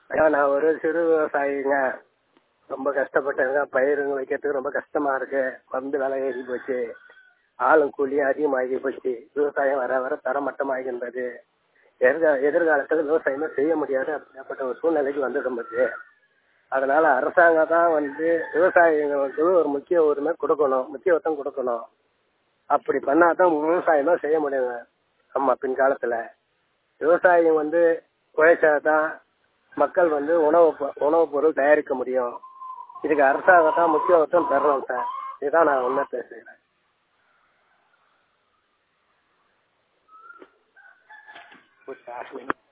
ஐயா நான் ஒரு சிறு விவசாயிங்க ரொம்ப கஷ்டப்பட்டேங்க பயிருங்க வைக்கிறதுக்கு ரொம்ப கஷ்டமா இருக்கு மருந்து விலை ஏறி போச்சு ஆளும் கூலியும் அதிகமாகி போச்சு விவசாயம் வர வர தரமட்டமாகின்றது எதிர்கா எதிர்காலத்தில் விவசாயமே செய்ய முடியாது அப்படிப்பட்ட ஒரு சூழ்நிலைக்கு வந்துடும் போச்சு அதனால அரசாங்கம் தான் வந்து விவசாயிகளுக்கு ஒரு முக்கிய உரிமை கொடுக்கணும் முக்கியத்துவம் கொடுக்கணும் அப்படி பண்ணாதான் விவசாயம் தான் செய்ய முடியுங்க ஆமா பின்காலத்துல விவசாயி வந்து உழைச்சாதான் மக்கள் வந்து உணவு பொ- உணவுப் பொருள் தயாரிக்க முடியும் இதுக்கு அரசாங்கம் தான் முக்கியத்துவம் தரணும் சார் இதுதான் நான் உண்மை பேசுகிறேன் ஒரு half minute.